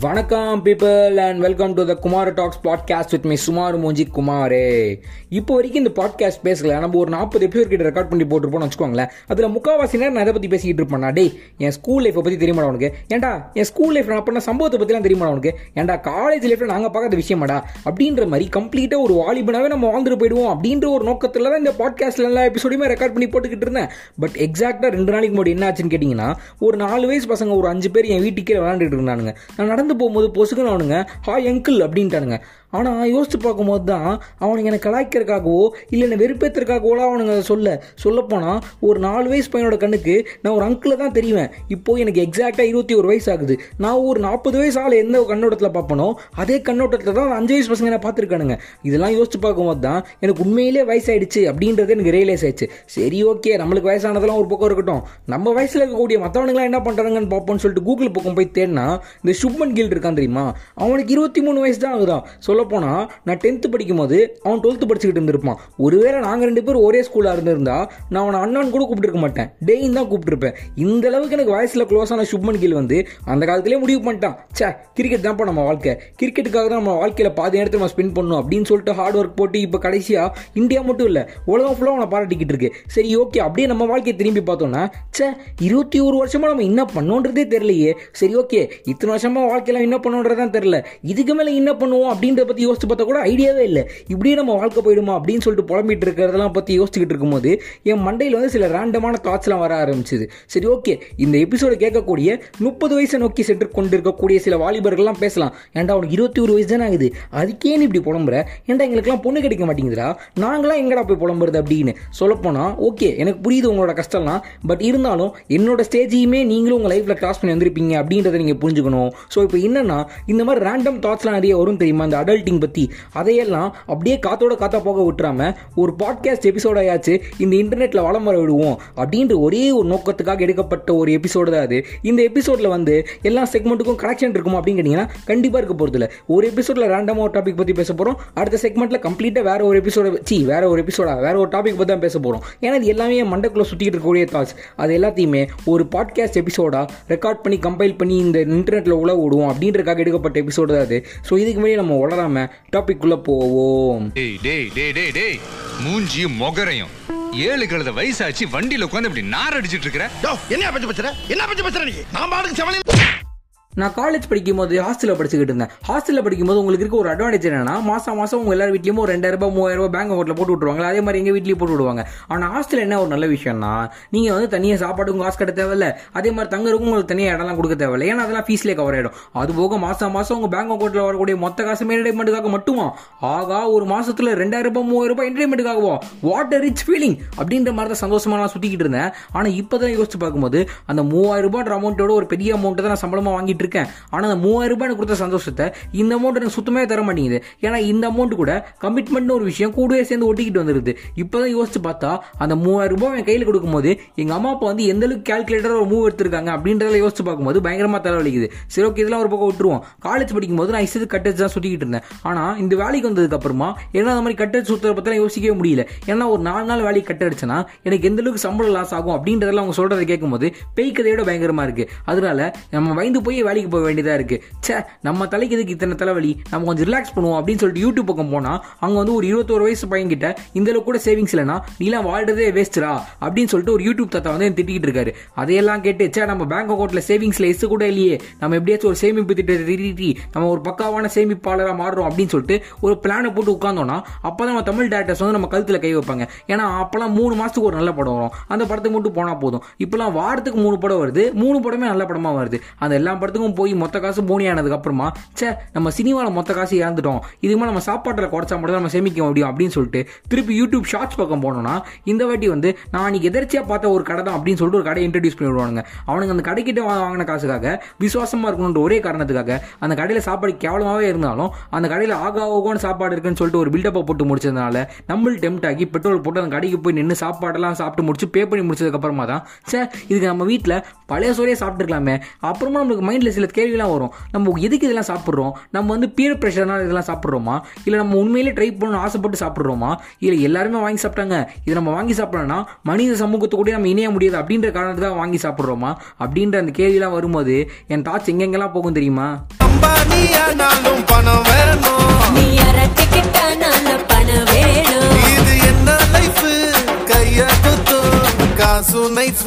வணக்கம் people and welcome to the Kumar talks podcast with me சுமார் மூஞ்சி குமாரே இப்போ வரைக்கும் இந்த பாட்காஸ்ட் பேசல நம்ம ஒரு நாற்பது எபிசோட் கிட்ட ரெக்கார்ட் பண்ணி போட்டுருப்போம்னு வச்சுக்கோங்களேன் அதில் முக்காவாசி நேரம் நான் எதை பற்றி பேசிக்கிட்டு இருப்பேன் டேய் என் ஸ்கூல் லைஃப்பை பற்றி தெரியுமாடா உனக்கு ஏன்டா என் ஸ்கூல் லைஃப் நான் பண்ண சம்பவத்தை பற்றிலாம் தெரியுமாடா உனக்கு ஏன்டா காலேஜ் லைஃப்பில் நாங்கள் பார்க்காத விஷயமாடா அப்படின்ற மாதிரி கம்ப்ளீட்டாக ஒரு வாலிபனாவே நம்ம வாழ்ந்துட்டு போயிடுவோம் அப்படின்ற ஒரு நோக்கத்தில் தான் இந்த பாட்காஸ்ட்ல எல்லா எபிசோடையுமே ரெக்கார்ட் பண்ணி போட்டுக்கிட்டு இருந்தேன் பட் எக்ஸாக்டாக ரெண்டு நாளைக்கு முன்னாடி என்ன ஆச்சுன்னு கேட்டிங்கன்னா ஒரு நாலு வயசு பசங்க ஒரு அஞ்சு பேர் என் வீட்டுக்கே விளாண்டுட்டு இருந்தானுங்க நான் நடந்து போகும்போது பொசுக்குன்னு அவனுங்க ஹாய் அங்கிள் அப்படின்ட்டானுங்க ஆனால் யோசிச்சு பார்க்கும்போது தான் அவனுங்க எனக்கு கலாய்க்கிறதுக்காகவோ இல்லை என்ன வெறுப்பேற்றுறதுக்காகவோ அவனுங்க அதை சொல்ல சொல்லப்போனால் ஒரு நாலு வயசு பையனோட கண்ணுக்கு நான் ஒரு அங்கிளை தான் தெரியுவேன் இப்போ எனக்கு எக்ஸாக்டாக இருபத்தி ஒரு வயசு ஆகுது நான் ஒரு நாற்பது வயசு ஆள் எந்த கண்ணோட்டத்தில் பார்ப்பனோ அதே கண்ணோட்டத்தில் தான் அஞ்சு வயசு பசங்க நான் பார்த்துருக்கானுங்க இதெல்லாம் யோசிச்சு பார்க்கும்போது தான் எனக்கு உண்மையிலே வயசாயிடுச்சு அப்படின்றது எனக்கு ரியலைஸ் ஆயிடுச்சு சரி ஓகே நம்மளுக்கு வயசானதெல்லாம் ஒரு பக்கம் இருக்கட்டும் நம்ம வயசில் இருக்கக்கூடிய மற்றவனுங்களாம் என்ன பண்ணுறாங்கன்னு பார்ப்போம்னு சொல்லிட்டு கூகுள் பக்கம் போய் தேடினா இந்த சுப்மன் கில் இருக்கான் தெரியுமா அவனுக்கு இருபத்தி மூணு வயசு தான் ஆகுதான் சொல்லப்போனால் நான் டென்த்து படிக்கும் போது அவன் டுவெல்த்து படிச்சுக்கிட்டு இருந்திருப்பான் ஒருவேளை நாங்கள் ரெண்டு பேரும் ஒரே ஸ்கூலில் இருந்திருந்தா நான் அவனை அண்ணான்னு கூட கூப்பிட்டுருக்க மாட்டேன் டெய்ன் தான் கூப்பிட்டுருப்பேன் இந்த அளவுக்கு எனக்கு வயசில் க்ளோஸான சுப்மன் கில் வந்து அந்த காலத்திலே முடிவு பண்ணிட்டான் சே கிரிக்கெட் தான்ப்பா நம்ம வாழ்க்கை கிரிக்கெட்டுக்காக தான் நம்ம வாழ்க்கையில் பாதி நேரத்தை நம்ம ஸ்பெண்ட் பண்ணணும் அப்படின்னு சொல்லிட்டு ஹார்ட் ஒர்க் போட்டு இப்போ கடைசியாக இந்தியா மட்டும் இல்லை உலகம் ஃபுல்லாக அவனை பாராட்டிக்கிட்டு இருக்கு சரி ஓகே அப்படியே நம்ம வாழ்க்கையை திரும்பி பார்த்தோம்னா சே இருபத்தி ஒரு வருஷமா நம்ம என்ன பண்ணோன்றதே தெரியலையே சரி ஓகே இத்தனை வருஷமா வாழ்க்கையில என்ன பண்ணோன்றதான் தெரியல இதுக்கு மேலே என்ன பண்ணுவோம் அப்படின்றத பற்றி யோசிச்சு பார்த்தா கூட ஐடியாவே இல்லை இப்படியே நம்ம வாழ்க்கை போயிடுமா அப்படின்னு சொல்லிட்டு புலம்பிட்டு இருக்கிறதெல்லாம் பற்றி யோசிச்சுக்கிட்டு இருக்கும்போது என் மண்டையில் வந்து சில ரேண்டமான தாட்ஸ்லாம் வர ஆரம்பிச்சுது சரி ஓகே இந்த எபிசோடு கேட்கக்கூடிய முப்பது வயசை நோக்கி சென்று கொண்டிருக்கக்கூடிய சில வாலிபர்கள்லாம் பேசலாம் ஏன்டா அவனுக்கு இருபத்தி ஒரு வயசு தானே ஆகுது அதுக்கே நீ இப்படி புலம்புற ஏன்டா எங்களுக்குலாம் பொண்ணு கிடைக்க மாட்டேங்குதுடா நாங்களாம் எங்கடா போய் புலம்புறது அப்படின்னு சொல்லப்போனால் ஓகே எனக்கு புரியுது உங்களோட கஷ்டம்லாம் பட் இருந்தாலும் என்னோட ஸ்டேஜையுமே நீங்களும் உங்கள் லைஃப்பில் கிராஸ் பண்ணி வந்திருப்பீங்க அப்படின்றத நீங்கள் புரிஞ்சுக்கணும் ஸோ இப்போ என்னன்னா இந்த மாதிரி ரேண்டம் தாட்ஸ்லாம் நிறைய வரும் தெரியுமா அந்த அடல்ட்டிங் பற்றி அதையெல்லாம் அப்படியே காத்தோட காத்தா போக விட்டுறாம ஒரு பாட்காஸ்ட் எபிசோடாயாச்சு இந்த இன்டர்நெட்டில் வளம் வர விடுவோம் அப்படின்ற ஒரே ஒரு நோக்கத்துக்காக எடுக்கப்பட்ட ஒரு எபிசோடு தான் அது இந்த எபிசோடில் வந்து எல்லா செக்மெண்ட்டுக்கும் கனெக்ஷன் இருக்குமா அப்படின்னு கேட்டிங்கன்னா கண்டிப்பாக இருக்க போகிறதில்ல ஒரு எபிசோடில் ரேண்டமாக ஒரு டாபிக் பற்றி பேச போகிறோம் அடுத்த செக்மெண்ட்டில் கம்ப்ளீட்டாக வேற ஒரு எபிசோட சி வேற ஒரு எபிசோடா வேற ஒரு டாபிக் பற்றி தான் பேச போகிறோம் ஏன்னா இது எல்லாமே என் மண்டக்குள்ளே சுற்றிக்கிட்டு இருக்கக்கூடிய தாட்ஸ் அது எல்லாத்தையுமே ஒரு பாட்காஸ்ட் எபிசோடா ரெக்கார்ட் பண்ணி கம்பைல் பண்ணி இந்த இன்டர்நெட்டில் உள்ள விடுவோம் அப்படின்றக்காக எடுக்கப்பட்ட எபிசோடு தான் அது ஸோ இதுக்கு முன்னாடி நம்ம வளராம டாபிக் உள்ள போவோம் டேய் டேய் டேய் டேய் டேய் மூஞ்சியும் மொகரையும் ஏழு கழுத வயசாச்சு வண்டியில உட்காந்து இப்படி நார் அடிச்சிட்டு இருக்கிற யோ, என்னையா பத்தி பேசுற என்ன பத்தி பேசுற நீ நான் பாட்டுக்கு செவனில் நான் காலேஜ் படிக்கும் போது ஹாஸ்டலில் படிச்சுக்கிட்டு இருந்தேன் ஹாஸ்டலில் படிக்கும்போது உங்களுக்கு இருக்க ஒரு அட்வான்டேஜ் என்னன்னா மாசம் மாசம் உங்க எல்லார் வீட்லயும் ஒரு ரெண்டாயிரம் ரூபாய் மூவாயிரம் ரூபாய் பேங்க் அக்கௌண்ட்ல போட்டு விட்டுருவாங்க அதே மாதிரி எங்க வீட்லயும் போட்டு விடுவாங்க ஆனால் ஹாஸ்டல் என்ன ஒரு நல்ல விஷயம்னா நீங்க வந்து தனியாக சாப்பாடுக்கும் காசு கட்ட தேவையில்ல அதே மாதிரி தங்கறதுக்கும் உங்களுக்கு தனியாக இடம்லாம் கொடுக்க தேவையில்ல ஏன்னா அதெல்லாம் ஃபீஸ்லேயே கவர் ஆயிடும் அது போக மாசம் மாசம் உங்க பேங்க் அக்கௌண்ட்ல வரக்கூடிய மொத்த காசு என்டர்டைன்மெண்ட்டுக்காக மட்டுமா ஆகா ஒரு மாசத்துல ரெண்டாயிரம் ரூபாய் மூவாயிரம் ரூபாய் என்டர்டைன்மெண்ட்டுக்காகவோ வாட் ரிச் ஃபீலிங் அப்படின்ற மாதிரி தான் சந்தோஷமா நான் சுத்திக்கிட்டு இருந்தேன் ஆனா இப்பதான் யோசிச்சு பார்க்கும்போது அந்த மூவாயிரம் ரூபாய் அமௌண்ட்டோட ஒரு பெரிய அமௌண்ட் தான் நான் சம்பளமா வாங்கிட்டு இருக்கேன் ஆனா அந்த மூவாயிரம் ரூபாய் எனக்கு கொடுத்த சந்தோஷத்தை இந்த அமௌண்ட் எனக்கு சுத்தமே தர மாட்டேங்குது ஏன்னா இந்த அமௌண்ட் கூட கமிட்மெண்ட்னு ஒரு விஷயம் கூடவே சேர்ந்து ஒட்டிக்கிட்டு வந்துருது இப்பதான் யோசிச்சு பார்த்தா அந்த மூவாயிரம் ரூபாய் என் கையில் கொடுக்கும்போது எங்க அம்மா அப்பா வந்து எந்த அளவுக்கு கால்குலேட்டர் ஒரு மூவ் எடுத்திருக்காங்க அப்படின்றத யோசிச்சு பார்க்கும்போது பயங்கரமா தலைவலிக்குது சரி ஓகே இதெல்லாம் ஒரு பக்கம் விட்டுருவோம் காலேஜ் படிக்கும் போது நான் இசத்து கட்டச்சு தான் சுத்திக்கிட்டு இருந்தேன் ஆனா இந்த வேலைக்கு வந்ததுக்கு அப்புறமா என்ன அந்த மாதிரி கட்டச்சு சுத்துறத பத்தி யோசிக்கவே முடியல ஏன்னா ஒரு நாலு நாள் வேலைக்கு கட்ட அடிச்சேன்னா எனக்கு எந்த அளவுக்கு சம்பளம் லாஸ் ஆகும் அப்படின்றதெல்லாம் அவங்க சொல்றதை கேட்கும்போது பேய் கதையோட பயங்கரமா இருக்கு அதனால நம்ம பயந்து போய் வேலைக்கு போக வேண்டியதா இருக்கு ச்சே நம்ம தலைக்கு இதுக்கு இத்தனை தலைவலி நம்ம கொஞ்சம் ரிலாக்ஸ் பண்ணுவோம் அப்படின்னு சொல்லிட்டு யூடியூப் பக்கம் போனா அங்க வந்து ஒரு இருபத்தோரு வயசு பையன் கிட்ட இந்த அளவுக்கு கூட சேவிங்ஸ் இல்லைனா நீலாம் வாழ்றதே வேஸ்டா அப்படின்னு சொல்லிட்டு ஒரு யூடியூப் தாத்தா வந்து என்னை திட்டிக்கிட்டு இருக்காரு அதையெல்லாம் கேட்டு ச்சே நம்ம பேங்க் அக்கௌண்ட்ல சேவிங்ஸ்ல எஸ் கூட இல்லையே நம்ம எப்படியாச்சும் ஒரு சேமிப்பு திட்டத்தை திருத்தி நம்ம ஒரு பக்காவான சேமிப்பாளராக மாறுறோம் அப்படின்னு சொல்லிட்டு ஒரு பிளானை போட்டு உட்காந்தோம்னா அப்பதான் நம்ம தமிழ் டேரக்டர்ஸ் வந்து நம்ம கழுத்துல கை வைப்பாங்க ஏன்னா அப்பெல்லாம் மூணு மாசத்துக்கு ஒரு நல்ல படம் வரும் அந்த படத்துக்கு மட்டும் போனா போதும் இப்பெல்லாம் வாரத்துக்கு மூணு படம் வருது மூணு படமே நல்ல படமா வருது அந்த எல்லா படத்துக்கும் போய் மொத்த காசு போனி ஆனதுக்கு அப்புறமா சே நம்ம சினிமாவில் மொத்த காசு இறந்துட்டோம் இதுக்கு மேலே நம்ம சாப்பாட்டில் குறைச்சா மட்டும் தான் நம்ம சேமிக்க முடியும் அப்படின்னு சொல்லிட்டு திருப்பி யூடியூப் ஷார்ட்ஸ் பக்கம் போனோம்னா இந்த வாட்டி வந்து நான் அன்னைக்கு எதிர்ச்சியாக பார்த்த ஒரு கடை தான் அப்படின்னு சொல்லிட்டு ஒரு கடையை இன்ட்ரடியூஸ் பண்ணி விடுவாங்க அவனுங்க அந்த கடைக்கிட்ட வா- வாங்கின காசுக்காக விசுவாசமா இருக்கணுன்ற ஒரே காரணத்துக்காக அந்த கடையில் சாப்பாடு கேவலமாகவே இருந்தாலும் அந்த கடையில் ஆகா ஓகோன்னு சாப்பாடு இருக்குன்னு சொல்லிட்டு ஒரு பில்டப்பை போட்டு முடிச்சதுனால நம்ம டெம்ட் ஆகி பெட்ரோல் போட்டு அந்த கடைக்கு போய் நின்று சாப்பாடெல்லாம் சாப்பிட்டு முடிச்சு பே பண்ணி முடிச்சதுக்கு அப்புறமா தான் சே இதுக்கு நம்ம வீட்டில் பழைய சோறையே சாப்பிட்டுருக்கலாமே அப்புறமா நம்மளுக்கு மைண்டில் மைண்டில் சில கேள்விலாம் வரும் நம்ம எதுக்கு இதெல்லாம் சாப்பிட்றோம் நம்ம வந்து பியர் ப்ரெஷர்னால இதெல்லாம் சாப்பிட்றோமா இல்லை நம்ம உண்மையிலே ட்ரை பண்ணணும் ஆசைப்பட்டு சாப்பிட்றோமா இல்லை எல்லாருமே வாங்கி சாப்பிட்டாங்க இதை நம்ம வாங்கி சாப்பிட்றோம்னா மனித சமூகத்தை கூட நம்ம இணைய முடியாது அப்படின்ற காரணத்துக்காக வாங்கி சாப்பிட்றோமா அப்படின்ற அந்த கேள்விலாம் வரும்போது என் தாட்ஸ் எங்கெங்கெல்லாம் போகும் தெரியுமா அம்பானியானாலும் பணம் வேணும் நீ அரட்டிக்கிட்டா நல்ல பணம் வேணும் இது என்ன லைஃப் கைய குத்தும் காசு நைஃப்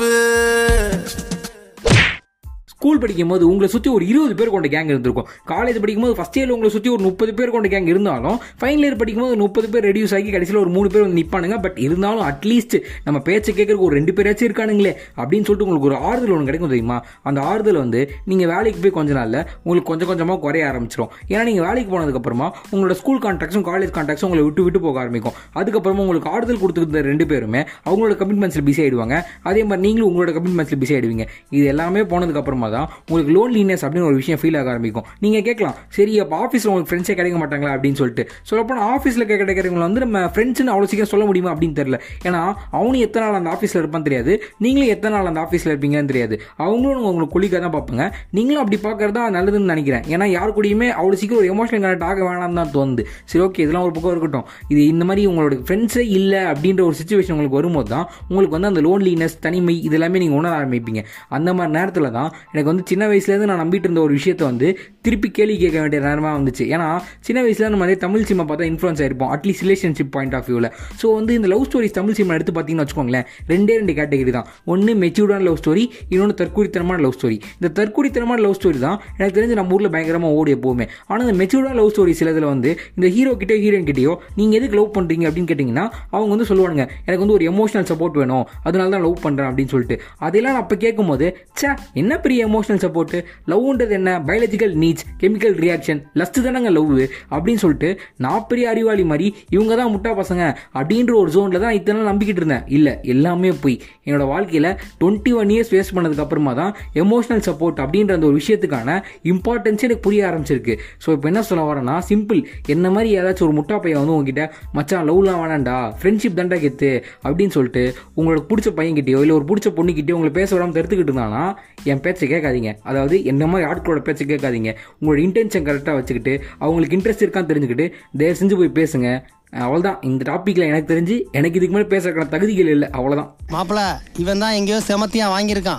ஸ்கூல் படிக்கும் போது உங்களை சுற்றி ஒரு இருபது பேர் கொண்ட கேங் இருந்திருக்கும் காலேஜ் படிக்கும் போது ஃபஸ்ட் இயரில் உங்களை சுற்றி ஒரு முப்பது பேர் கொண்ட கேங் இருந்தாலும் ஃபைனல் இயர் படிக்கும் போது முப்பது பேர் ரெடியூஸ் ஆகி கடைசியில் ஒரு மூணு பேர் வந்து நிற்பானுங்க பட் இருந்தாலும் அட்லீஸ்ட் நம்ம பேச்சு கேட்கறதுக்கு ஒரு ரெண்டு பேராச்சும் இருக்கானுங்களே அப்படின்னு சொல்லிட்டு உங்களுக்கு ஒரு ஆறுதல் ஒன்று கிடைக்கும் தெரியுமா அந்த ஆறுதல் வந்து நீங்கள் வேலைக்கு போய் கொஞ்ச நாளில் உங்களுக்கு கொஞ்சம் கொஞ்சமாக குறைய ஆரம்பிச்சிடும் ஏன்னா நீங்கள் வேலைக்கு போனதுக்கப்புறமா உங்களோட ஸ்கூல் கான்டாக்ட்ஸும் காலேஜ் கான்டாக்ட்ஸும் உங்களை விட்டு விட்டு போக ஆரம்பிக்கும் அதுக்கப்புறமா உங்களுக்கு ஆறுதல் கொடுத்துருந்த ரெண்டு பேருமே அவங்களோட கமிட்மெண்ட்ஸில் பிஸி ஆயிடுவாங்க அதே மாதிரி நீங்களும் உங்களோட கமிட்மெண்ட்ஸில் பிஸி ஆயிடுவீங்க இது எல்லாமே போனதுக்கு அப்புறமா தான் உங்களுக்கு லோன்லினஸ் அப்படின்னு ஒரு விஷயம் ஃபீல் ஆக ஆரம்பிக்கும் நீங்கள் கேட்கலாம் சரி அப்போ ஆஃபீஸில் உங்களுக்கு ஃப்ரெண்ட்ஸே கிடைக்க மாட்டாங்களா அப்படின்னு சொல்லிட்டு சொல்லப்போனால் ஆஃபீஸில் கிடைக்கிறவங்க வந்து நம்ம ஃப்ரெண்ட்ஸ்னு அவ்வளோ சீக்கிரம் சொல்ல முடியுமா அப்படின்னு தெரியல ஏன்னா அவனும் எத்தனை நாள் அந்த ஆஃபீஸில் இருப்பான்னு தெரியாது நீங்களும் எத்தனை நாள் அந்த ஆஃபீஸில் இருப்பீங்கன்னு தெரியாது அவங்களும் உங்களுக்கு கொலிக்காக தான் பார்ப்பாங்க நீங்களும் அப்படி பார்க்கறது தான் நல்லதுன்னு நினைக்கிறேன் ஏன்னா யார் கூடயுமே அவ்வளோ சீக்கிரம் ஒரு எமோஷனல் கனெக்ட் ஆக வேணாம்னு தான் தோணுது சரி ஓகே இதெல்லாம் ஒரு பக்கம் இருக்கட்டும் இது இந்த மாதிரி உங்களோட ஃப்ரெண்ட்ஸே இல்லை அப்படின்ற ஒரு சுச்சுவேஷன் உங்களுக்கு வரும்போது தான் உங்களுக்கு வந்து அந்த லோன்லினஸ் தனிமை இது எல்லாமே நீங்கள் உணர ஆரம்பிப்பீங்க அந்த மாதிரி நேரத்தில் தான் எனக்கு வந்து சின்ன வயசுலேருந்து நான் நம்பிட்டு இருந்த ஒரு விஷயத்தை வந்து திருப்பி கேள்வி கேட்க வேண்டிய நேரமாக வந்துச்சு ஏன்னா சின்ன வயசுல நம்ம நிறைய தமிழ் சினிமா பார்த்தா இன்ஃப்ளூன்ஸ் ஆயிருப்போம் அட்லீஸ்ட் ரிலேஷன்ஷிப் பாயிண்ட் ஆஃப் வியூவில் ஸோ வந்து இந்த லவ் ஸ்டோரிஸ் தமிழ் சினிமா எடுத்து பார்த்தீங்கன்னு வச்சுக்கோங்களேன் ரெண்டே ரெண்டு கேட்டகரி தான் ஒன்று மெச்சூர்டான லவ் ஸ்டோரி இன்னொன்று தற்கூரித்தனமான லவ் ஸ்டோரி இந்த தற்கூரித்தனமான லவ் ஸ்டோரி தான் எனக்கு தெரிஞ்சு நம்ம ஊரில் பயங்கரமாக ஓடி எப்போவுமே ஆனால் இந்த மெச்சூர்டான லவ் ஸ்டோரி சிலதில் வந்து இந்த ஹீரோ கிட்டே ஹீரோயின் கிட்டேயோ நீங்கள் எதுக்கு லவ் பண்ணுறீங்க அப்படின்னு கேட்டிங்கன்னா அவங்க வந்து சொல்லுவானுங்க எனக்கு வந்து ஒரு எமோஷனல் சப்போர்ட் வேணும் அதனால தான் லவ் பண்ணுறேன் அப்படின்னு சொல்லிட்டு அதெல்லாம் நான் அப்போ கேட்கும்போது சே என்ன பெரிய எமோஷனல் சப்போர்ட் லவ்ன்றது என்ன biological needs chemical reaction lust தானங்க லவ் அப்படின்னு சொல்லிட்டு நான் பெரிய அறிவாளி மாதிரி இவங்க தான் முட்டா பசங்க அப்படின்ற ஒரு ஜோனில் தான் இத்தனை நாள் நம்பிக்கிட்டு இருந்தேன் இல்லை எல்லாமே போய் என்னோட வாழ்க்கையில் டுவெண்ட்டி ஒன் இயர்ஸ் வேஸ்ட் பண்ணதுக்கு அப்புறமா தான் எமோஷனல் சப்போர்ட் அப்படின்ற அந்த ஒரு விஷயத்துக்கான இம்பார்ட்டன்ஸ் எனக்கு புரிய ஆரம்பிச்சிருக்கு ஸோ இப்போ என்ன சொல்ல வரேன்னா சிம்பிள் என்ன மாதிரி ஏதாச்சும் ஒரு முட்டா பையன் வந்து உங்ககிட்ட மச்சான் லவ்லாம் வேணாண்டா ஃப்ரெண்ட்ஷிப் தாண்டா கெத்து அப்படின்னு சொல்லிட்டு உங்களுக்கு பிடிச்ச பையன்கிட்டயோ இல்லை ஒரு பிடிச்ச பொண்ணுக்கிட்டயோ உங்களை பேச விடாமல் தடுத்துக்கிட்டு இருந்தானா என் பேச்சை கேட்காதீங்க அதாவது என்ன மாதிரி ஆட்களோட பேச்சை கேட்காதீங்க உங்களோட இன்டென்ஷன் கரெக்டாக வச்சுக்கிட்டு அவங்களுக்கு இன்ட்ரெஸ்ட் இருக்கான்னு தெரிஞ்சுக்கிட்டு தயவு செஞ்சு போய் பேசுங்க அவ்வளோதான் இந்த டாப்பிக்கில் எனக்கு தெரிஞ்சு எனக்கு இதுக்கு மேலே பேசுறதுக்கான தகுதிகள் இல்லை அவ்வளோதான் மாப்பிள இவன் தான் எங்கேயோ செமத்தியா வாங்கியிருக்கான்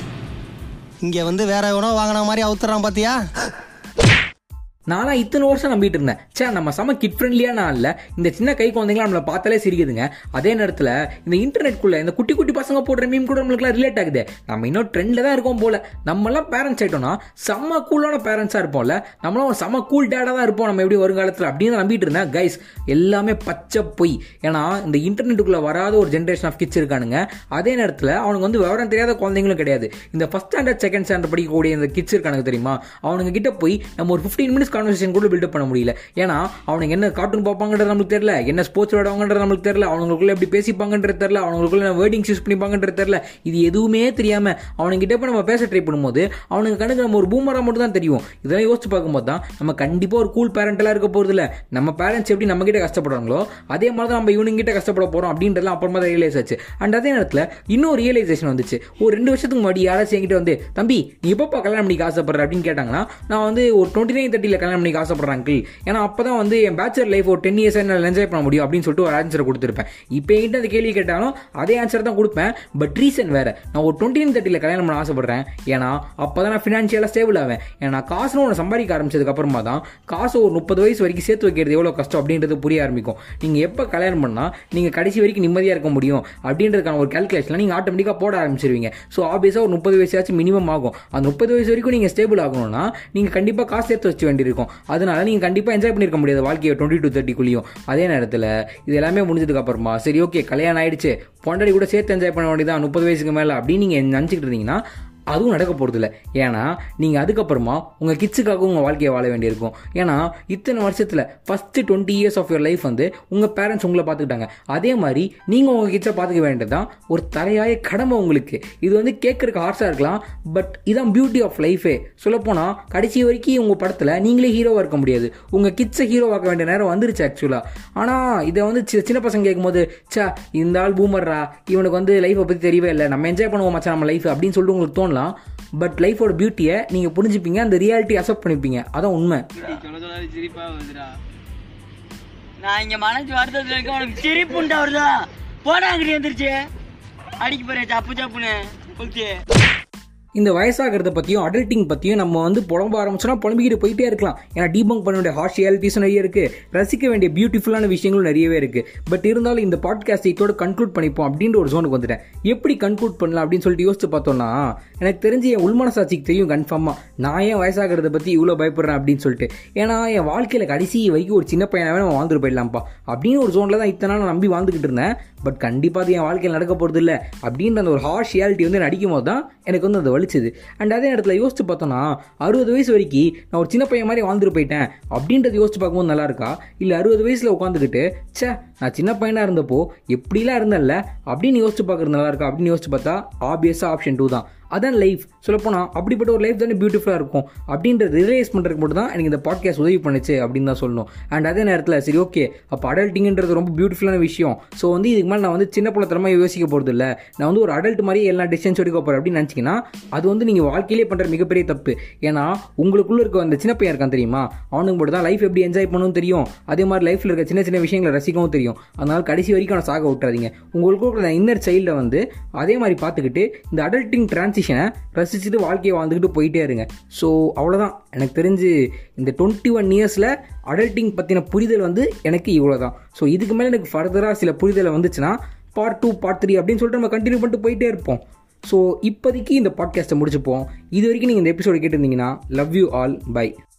இங்க வந்து வேற எவனோ வாங்கின மாதிரி அவுத்துறான் பாத்தியா நான்லாம் இத்தனை வருஷம் நம்பிட்டு இருந்தேன் சே நம்ம செம கிட் ஃப்ரெண்ட்லியான ஆள்ல இந்த சின்ன கை குழந்தைங்களா நம்மளை பார்த்தாலே சிரிக்குதுங்க அதே நேரத்தில் இந்த இன்டர்நெட்குள்ள இந்த குட்டி குட்டி பசங்க போடுற மீம் கூட நம்மளுக்குலாம் ரிலேட் ஆகுது நம்ம இன்னும் ட்ரெண்டில் தான் இருக்கோம் போல நம்மலாம் பேரண்ட்ஸ் ஆயிட்டோம்னா செம்ம கூலான பேரண்ட்ஸாக இருப்போம்ல நம்மளாம் ஒரு செம்ம கூல் டேடாக தான் இருப்போம் நம்ம எப்படி வருங்காலத்தில் அப்படின்னு நம்பிட்டு இருந்தேன் கைஸ் எல்லாமே பச்சை பொய் ஏன்னா இந்த இன்டர்நெட்டுக்குள்ள வராத ஒரு ஜென்ரேஷன் ஆஃப் கிட்ஸ் இருக்கானுங்க அதே நேரத்தில் அவனுக்கு வந்து விவரம் தெரியாத குழந்தைங்களும் கிடையாது இந்த ஃபர்ஸ்ட் ஸ்டாண்டர்ட் செகண்ட் ஸ்டாண்டர்ட் படிக்கக்கூடிய இந்த கிட்ஸ் இருக்கானுங்க தெரியுமா அவனுங்க கிட்ட போய் நம்ம ஒரு ஃபிஃப்டீன் மினிட்ஸ் கான்வர்சேஷன் கூட பில்டப் பண்ண முடியல ஏன்னா அவனுக்கு என்ன கார்ட்டூன் பார்ப்பாங்கன்றது நம்மளுக்கு தெரியல என்ன ஸ்போர்ட்ஸ் விளையாடுவாங்கன்றது நம்மளுக்கு தெரியல அவங்களுக்குள்ள எப்படி பேசிப்பாங்கன்றது தெரியல அவங்களுக்குள்ள வேர்டிங்ஸ் யூஸ் பண்ணிப்பாங்கன்றது தெரியல இது எதுவுமே தெரியாம அவனுங்கிட்ட போய் நம்ம பேச ட்ரை பண்ணும்போது அவனுக்கு கணக்கு நம்ம ஒரு பூமரா மட்டும் தான் தெரியும் இதெல்லாம் யோசிச்சு பார்க்கும்போது தான் நம்ம கண்டிப்பா ஒரு கூல் பேரண்டெல்லாம் இருக்க போறது இல்ல நம்ம பேரண்ட்ஸ் எப்படி நம்ம கிட்ட கஷ்டப்படுறாங்களோ அதே மாதிரி தான் நம்ம இவனுங்க கிட்ட கஷ்டப்பட போறோம் அப்படின்றதுலாம் அப்புறமா தான் ரியலைஸ் ஆச்சு அண்ட் அதே நேரத்தில் இன்னும் ரியலைசேஷன் வந்துச்சு ஒரு ரெண்டு வருஷத்துக்கு முன்னாடி யாராச்சும் என்கிட்ட வந்து தம்பி நீ எப்பப்பா கல்யாணம் பண்ணிக்க ஆசைப்படுற அப்படின்னு கேட்டாங்கன்னா நான் வந்து ஒரு டுவெண்ட்டி நைன் தேர்ட்டியில் கல்யாணம் பண்ணிக்க ஆசைப்படுறேன் அங்கிள் ஏன்னா அப்போ தான் வந்து என் பேச்சுலர் லைஃப் ஒரு டென் இயர்ஸ் என்னால் என்ஜாய் பண்ண முடியும் அப்படின்னு சொல்லிட்டு ஒரு ஆன்சரை கொடுத்துருப்பேன் இப்போ என்கிட்ட அந்த கேள்வி கேட்டாலும் அதே ஆன்சர் தான் கொடுப்பேன் பட் ரீசன் வேற நான் ஒரு டுவெண்ட்டி நைன் தேர்ட்டியில் கல்யாணம் பண்ண ஆசைப்படுறேன் ஏன்னா அப்போ தான் நான் ஃபினான்ஷியலாக ஸ்டேபிள் ஆவேன் ஏன்னா காசுன்னு ஒன்று சம்பாதிக்க ஆரம்பிச்சதுக்கு அப்புறமா தான் காசு ஒரு முப்பது வயசு வரைக்கும் சேர்த்து வைக்கிறது எவ்வளோ கஷ்டம் அப்படின்றது புரிய ஆரம்பிக்கும் நீங்கள் எப்போ கல்யாணம் பண்ணால் நீங்கள் கடைசி வரைக்கும் நிம்மதியாக இருக்க முடியும் அப்படின்றதுக்கான ஒரு கேல்குலேஷன் நீங்கள் ஆட்டோமேட்டிக்காக போட ஆரம்பிச்சிருவீங்க ஸோ ஆப்வியஸாக ஒரு முப்பது வயசாச்சும் மினிமம் ஆகும் அந்த முப்பது வயசு வரைக்கும் நீங்கள் ஸ்டேபிள் ஆகணும்னா நீங்கள் கண்டிப்பாக காசு சேர்த்து வச்சு வேண்டியிருக்கும் அதனால நீங்கள் கண்டிப்பாக என்ஜாய் பண்ணியிருக்க முடியாது வாழ்க்கையை டுவெண்ட்டி டு தேர்ட்டிக்குள்ளேயும் அதே நேரத்தில் இது எல்லாமே முடிஞ்சதுக்கு அப்புறமா சரி ஓகே கல்யாணம் ஆயிடுச்சு பொண்டாடி கூட சேர்த்து என்ஜாய் பண்ண வேண்டியதான் முப்பது வயசுக்கு மேலே அப்படின்னு நீங்கள் நினச்சிக்கிட்டு இருந்தீங்கன்னா அதுவும் நடக்க போகிறதில்ல ஏன்னா நீங்கள் அதுக்கப்புறமா உங்கள் கிட்ஸுக்காக உங்கள் வாழ்க்கையை வாழ வேண்டியிருக்கும் ஏன்னா இத்தனை வருஷத்தில் first twenty years of your life வந்து உங்கள் பேரண்ட்ஸ் உங்களை பார்த்துக்கிட்டாங்க அதே மாதிரி நீங்கள் உங்கள் கிட்ஸை பார்த்துக்க வேண்டியது தான் ஒரு தலையாய கடமை உங்களுக்கு இது வந்து கேட்குறதுக்கு ஹார்ஸாக இருக்கலாம் பட் இதான் பியூட்டி ஆஃப் லைஃபே சொல்லப்போனால் கடைசி வரைக்கும் உங்கள் படத்தில் நீங்களே ஹீரோவாக இருக்க முடியாது உங்கள் கிட்ஸை ஹீரோவாக்க வேண்டிய நேரம் வந்துருச்சு ஆக்சுவலாக ஆனால் இதை வந்து சி- சின்ன பசங்க கேட்கும்போது சா இந்த ஆள் பூமர்ரா இவனுக்கு வந்து லைஃப்பை பற்றி தெரியவே இல்லை நம்ம என்ஜாய் பண்ணுவோம் மச்சான் நம்ம லைஃப் அப்படின்னு சொல்லிட்டு உங்களுக்கு தோணலாம் பட் லைஃபோட பியூட்டியை நீங்கள் புரிஞ்சுப்பீங்க அந்த ரியாலிட்டி அக்செப்ட் பண்ணிப்பீங்க அதான் உண்மை சொல்ல சொல்ல சிரிப்பா வருதுடா நான் இங்க மனசு வருத்தத்துல இருக்க உனக்கு சிரிப்புண்டா வருதா போடா அங்கிட்டு எந்திரிச்சு அடிக்க போறேன் சப்பு சப்புன்னு ஓகே இந்த வயசாகிறத பற்றியும் அடல்ட்டிங் பற்றியும் நம்ம வந்து புலம்ப ஆரம்பிச்சோன்னா புலம்பிக்கிட்டு போயிட்டே இருக்கலாம் ஏன்னா டீபங்க் பண்ண வேண்டிய ஹார்ஷ் ரியாலிட்டிஸும் நிறைய இருக்குது ரசிக்க வேண்டிய பியூட்டிஃபுல்லான விஷயங்களும் நிறையவே இருக்குது பட் இருந்தாலும் இந்த பாட்காஸ்ட் இதோட கன்க்ளூட் பண்ணிப்போம் அப்படின்ற ஒரு ஜோனுக்கு வந்துட்டேன் எப்படி கன்க்ளூட் பண்ணலாம் அப்படின்னு சொல்லிட்டு யோசிச்சு பார்த்தோம்னா எனக்கு தெரிஞ்சு என் உள்மனசாட்சிக்கு தெரியும் கன்ஃபார்மாக நான் ஏன் வயசாகிறத பற்றி இவ்வளோ பயப்படுறேன் அப்படின்னு சொல்லிட்டு ஏன்னா என் வாழ்க்கையில் கடைசி வரைக்கும் ஒரு சின்ன பையனாவே நம்ம வாழ்ந்துட்டு போயிடலாம்ப்பா அப்படின்னு ஒரு ஜோனில் தான் இத்தனை நாள் நான் நம்பி வாழ்ந்துக்கிட்டு இருந்தேன் பட் கண்டிப்பாக அது என் வாழ்க்கையில் நடக்க போகிறது இல்லை அப்படின்ற அந்த ஒரு ஹார்ஷ் ரியாலிட்டி வந்து நடிக்கும் போது தான் எனக்கு வந்து அது வலிச்சுது அண்ட் அதே இடத்துல யோசிச்சு பார்த்தோன்னா அறுபது வயசு வரைக்கும் நான் ஒரு சின்ன பையன் மாதிரி வாழ்ந்துட்டு போயிட்டேன் அப்படின்றத யோசிச்சு பார்க்கும்போது நல்லா இருக்கா இல்லை அறுபது வயசில் உட்காந்துக்கிட்டு ச்சே நான் சின்ன பையனாக இருந்தப்போ எப்படிலாம் இருந்தேன்ல அப்படின்னு யோசிச்சு பார்க்குறது நல்லா இருக்கா அப்படின்னு யோசிச்சு பார்த்தா ஆப்வியஸாக ஆப்ஷன் டூ தான் அதான் லைஃப் சொல்லப்போனால் அப்படிப்பட்ட ஒரு லைஃப் தானே பியூட்டிஃபுல்லாக இருக்கும் அப்படின்ற ரியலைஸ் பண்ணுறதுக்கு மட்டும் தான் எனக்கு இந்த பாட்காஸ்ட் உதவி பண்ணுச்சு அப்படின்னு தான் சொல்லணும் அண்ட் அதே நேரத்தில் சரி ஓகே அப்போ அடல்ட்டிங்கிறது ரொம்ப பியூட்டிஃபுல்லான விஷயம் ஸோ வந்து இதுக்கு மேலே நான் வந்து சின்ன பிள்ளைத்தனமாக யோசிக்க போகிறது இல்லை நான் வந்து ஒரு அடல்ட் மாதிரி எல்லா டிசிஷன்ஸ் எடுக்க போகிறேன் அப்படின்னு நினச்சிங்கன்னா அது வந்து நீங்கள் வாழ்க்கையிலே பண்ணுற மிகப்பெரிய தப்பு ஏன்னா உங்களுக்குள்ளே இருக்க அந்த சின்ன பையன் இருக்கான் தெரியுமா அவனுக்கு மட்டும் தான் லைஃப் எப்படி என்ஜாய் பண்ணணும் தெரியும் அதே மாதிரி லைஃப்பில் இருக்க சின்ன சின்ன விஷயங்களை ரசிக்கவும் தெரியும் அதனால கடைசி வரைக்கும் நான் சாக விட்டுறாதீங்க உங்களுக்கு இருக்கிற இன்னர் சைல்டை வந்து அதே மாதிரி பார்த்துக்கிட்டு இந்த அடல்ட்டிங் டிரான்சிஷனை ரசிச்சுட்டு வாழ்க்கையை வாழ்ந்துக்கிட்டு போயிட்டே இருங்க ஸோ அவ்வளோதான் எனக்கு தெரிஞ்சு இந்த டுவெண்ட்டி ஒன் இயர்ஸில் அடல்ட்டிங் பற்றின புரிதல் வந்து எனக்கு இவ்வளோ தான் ஸோ இதுக்கு மேலே எனக்கு ஃபர்தராக சில புரிதல் வந்துச்சுன்னா பார்ட் டூ பார்ட் த்ரீ அப்படின்னு சொல்லிட்டு நம்ம கண்டினியூ பண்ணிட்டு போயிட்டே இருப்போம் ஸோ இப்போதைக்கு இந்த பாட்காஸ்ட்டை முடிச்சுப்போம் இது வரைக்கும் நீங்கள் இந்த எபிசோடு கேட்டிருந்தீங்கன்னா லவ் யூ ஆல் பை